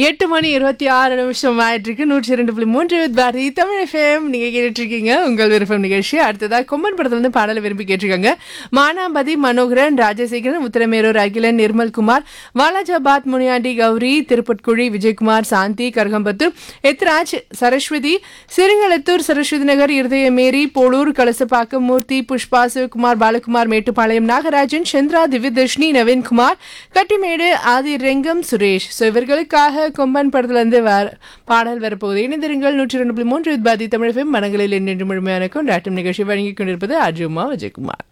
எட்டு மணி இருபத்தி ஆறு நிமிஷம் ஆயிட்டு இருக்கு நூற்றி ரெண்டு புள்ளி மூன்று பாரதி தமிழ் எஃப்எம் நீங்க கேட்டுட்டு இருக்கீங்க உங்கள் விருப்பம் நிகழ்ச்சி அடுத்ததா கொம்மன் படத்துல இருந்து பாடலை விரும்பி கேட்டிருக்காங்க மானாம்பதி மனோகரன் ராஜசேகரன் உத்தரமேரூர் அகிலன் நிர்மல்குமார் வாலாஜாபாத் முனியாண்டி கௌரி திருப்பட்குழி விஜயகுமார் சாந்தி கரகம்பத்தூர் எத்ராஜ் சரஸ்வதி சிறுங்களத்தூர் சரஸ்வதி நகர் இருதயமேரி போளூர் கலசப்பாக்கம் மூர்த்தி புஷ்பா சிவகுமார் பாலகுமார் மேட்டுப்பாளையம் நாகராஜன் சந்திரா திவ்யதர்ஷினி நவீன்குமார் கட்டிமேடு ஆதி ரெங்கம் சுரேஷ் ஸோ இவர்களுக்காக கொம்பன் படத்துல இருந்து வர பாடல் வரப்போகுது இணைந்திருங்கள் நூற்றி ரெண்டு புள்ளி மூன்று பாதி தமிழ் மனங்களில் என்னென்று முழுமையான கொண்டாட்டம் நிகழ்ச்சி வழங்கிக் கொண்டிருப்பது அஜுமா விஜயகுமார்